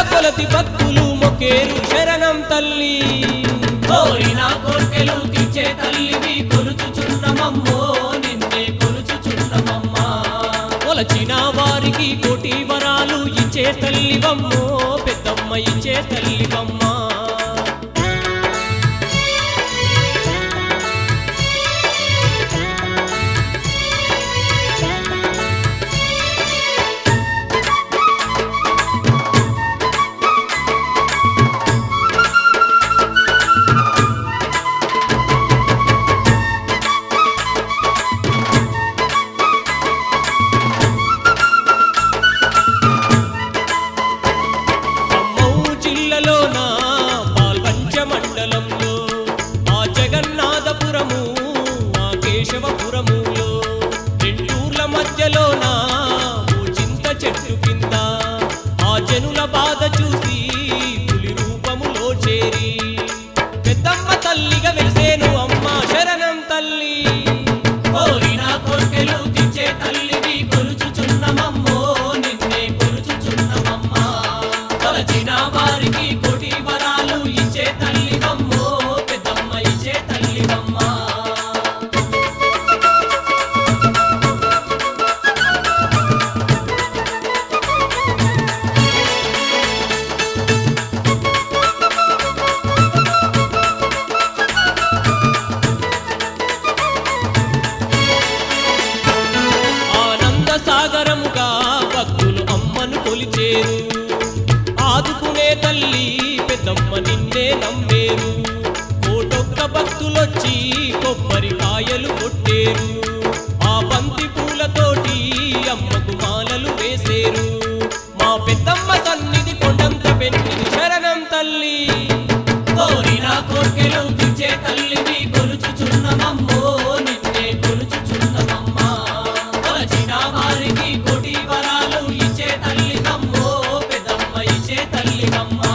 కొలతి భక్తులు మొకేరు శరణం తల్లి కోరిన కోర్కెలు తీర్చే తల్లివి కొలుచుచున్నమమ్మో నిన్నే కొలుచుచున్నమమ్మా కొలచిన వారికి కోటి వరాలు ఇచ్చే తల్లివమ్మో పెద్దమ్మ ఇచ్చే తల్లివమ్మ ఖమ్మం జిల్లాలోన పాల్వంచ మండలంలో ఆ జగన్నాథపురము ఆ కేశవపురములో రెండూర్ల మధ్యలోన ఓ చింత చెట్టు కింద ఆ జనుల బాధ చూసి పులి రూపములో చేరి పెద్దమ్మ తల్లిగా వెలిసేను అమ్మ శరణం తల్లి కోరిన కోర్కెలు తీర్చే తల్లివి కొలుచుచున్నమమ్మో నిన్నే కొలుచుచున్నమమ్మా కొలచిన వారికి కోటి వరాలు ఇచ్చే తల్లివమ్మో పెద్దమ్మ ఇచ్చే తల్లివమ్మా ఆనంద సాగరముగా భక్తులు అమ్మను కొలిచేరు ఆదుకునే తల్లి పెద్దమ్మ నిన్నే నమ్మేరు కోటొక్క భక్తులొచ్చి కొబ్బరికాయలు కొట్టేరు ఆ బంతి పూలతోటి అమ్మకు మాలలు వేసేరు మా పెద్దమ్మ సన్నిధి కొండంత పెన్నిది శరణం తల్లి కోరిన కోర్కెలు తీర్చే తల్లివి కొలుచుచున్నమమ్మో నిన్నే కొలుచుచున్నమమ్మా కొలచిన వారికి కోటి వరాలు ఇచ్చే తల్లివమ్మో పెద్దమ్మ ఇచ్చే తల్లివమ్మా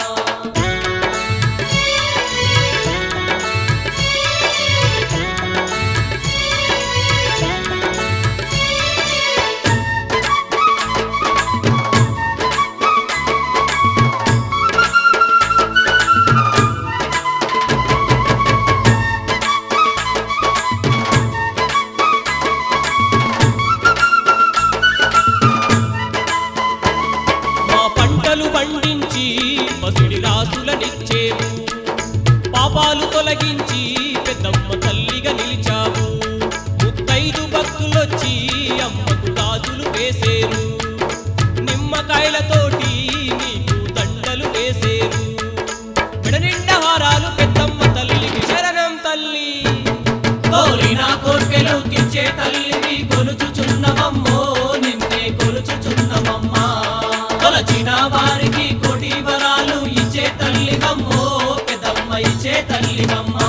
మా పంటలు పండించి పసిడి రాసులనిచ్చేవు పాపాలు తొలగించి పెద్దమ్మ తల్లిగా నిలిచావు ముత్తైదు భక్తులొచ్చి అమ్మకు గాజులు వేసేరు నిమ్మకాయలతోటి నీకు దండలు వేసేరు మెడనిండా హారాలు పెద్దమ్మ తల్లికి శరణం తల్లి కోరిన కోర్కెలు తీర్చే తల్లివి కొలుచుచున్నమమ్మో నిన్నే కొలుచుచున్నమమ్మా కొలచిన వారికి కోటి వరాలు ఇచ్చే తల్లివమ్మో పెద్దమ్మ ఇచ్చే తల్లివమ్మా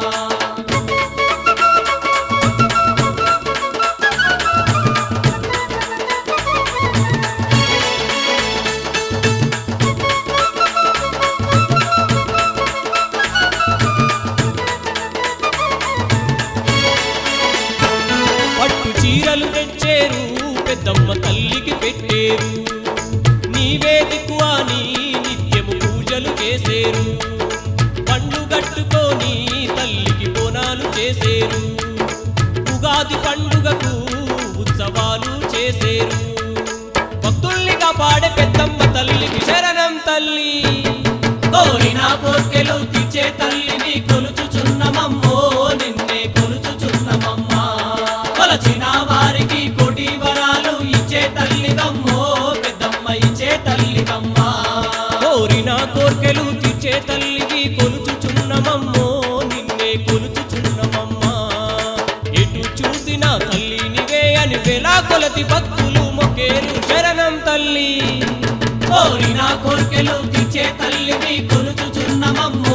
పట్టు చీరలు తెచ్చేరు పెద్దమ్మ తల్లికి పెట్టేరు నీవే దిక్కువాని నిత్యము పూజలు చేసేరు పండు గట్టుకొని తల్లికి బోనాలు చేసేరు ఉగాది పండుగకు ఉత్సవాలు చేసేరు భక్తుల్ని కాపాడే పెద్దమ్మ తల్లికి శరణం తల్లి కోరిన కోర్కెలు తీర్చే తల్లిని కొలుచుచున్నమమ్మో నిన్నే కొలుచుచున్నమమ్మా కొలచిన వారికి కోటి వరాలు ఇచ్చే తల్లివమ్మో పెద్దమ్మ ఇచ్చే తల్లివమ్మా కోరిన కోర్కెలు తీర్చే తల్లికి కొలుచుచున్నమమ్మో నిన్నే కొలుచుచున్నమమ్మా ఎటు చూసినా తల్లి నివే అని వేలా కొలతి భక్తులు మొకేరు శరణం తల్లి కోరిన కోర్కెలు తీర్చే తల్లివి కొలుచుచున్నమమ్మ